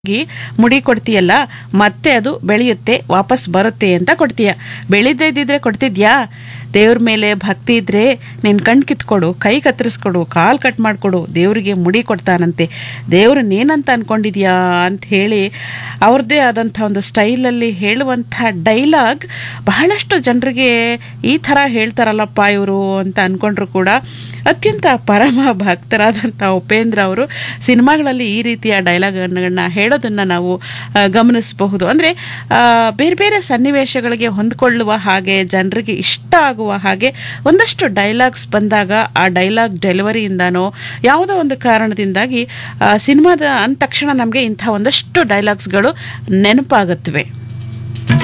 ಗಿ ಮುಡಿ ಕೊಡ್ತೀಯಲ್ಲ ಮತ್ತೆ ಅದು ಬೆಳೆಯುತ್ತೆ ವಾಪಸ್ ಬರುತ್ತೆ ಅಂತ ಕೊಡ್ತೀಯ ಬೆಳೆದೇ ಇದ್ದಿದ್ರೆ ಕೊಡ್ತಿದ್ಯಾ ದೇವ್ರ ಮೇಲೆ ಭಕ್ತಿ ಇದ್ರೆ ನಿನ್ ಕಣ್ ಕಿತ್ಕೊಡು ಕೈ ಕತ್ತರಿಸ್ಕೊಡು ಕಾಲ್ ಕಟ್ ಮಾಡ್ಕೊಡು ದೇವ್ರಿಗೆ ಮುಡಿ ಕೊಡ್ತಾನಂತೆ ದೇವ್ರನ್ನೇನಂತ ಅನ್ಕೊಂಡಿದ್ಯಾ ಅಂತ ಹೇಳಿ ಅವ್ರದ್ದೇ ಆದಂಥ ಒಂದು ಸ್ಟೈಲಲ್ಲಿ ಹೇಳುವಂಥ ಡೈಲಾಗ್ ಬಹಳಷ್ಟು ಜನರಿಗೆ ಈ ಥರ ಹೇಳ್ತಾರಲ್ಲಪ್ಪ ಇವರು ಅಂತ ಅನ್ಕೊಂಡ್ರು ಕೂಡ ಅತ್ಯಂತ ಪರಮ ಭಕ್ತರಾದಂಥ ಉಪೇಂದ್ರ ಅವರು ಸಿನಿಮಾಗಳಲ್ಲಿ ಈ ರೀತಿಯ ಡೈಲಾಗ್ಗಳನ್ನ ಹೇಳೋದನ್ನು ನಾವು ಆ, ಗಮನಿಸಬಹುದು ಅಂದರೆ ಬೇರೆ ಬೇರೆ ಸನ್ನಿವೇಶಗಳಿಗೆ ಹೊಂದ್ಕೊಳ್ಳುವ ಹಾಗೆ ಜನರಿಗೆ ಇಷ್ಟ ಆಗುವ ಹಾಗೆ ಒಂದಷ್ಟು ಡೈಲಾಗ್ಸ್ ಬಂದಾಗ ಆ ಡೈಲಾಗ್ ಡೆಲಿವರಿಯಿಂದನೋ ಯಾವುದೋ ಒಂದು ಕಾರಣದಿಂದಾಗಿ ಆ, ಸಿನಿಮಾದ ಅಂದ ತಕ್ಷಣ ನಮಗೆ ಇಂಥ ಒಂದಷ್ಟು ಡೈಲಾಗ್ಸ್ಗಳು ನೆನಪಾಗುತ್ತವೆ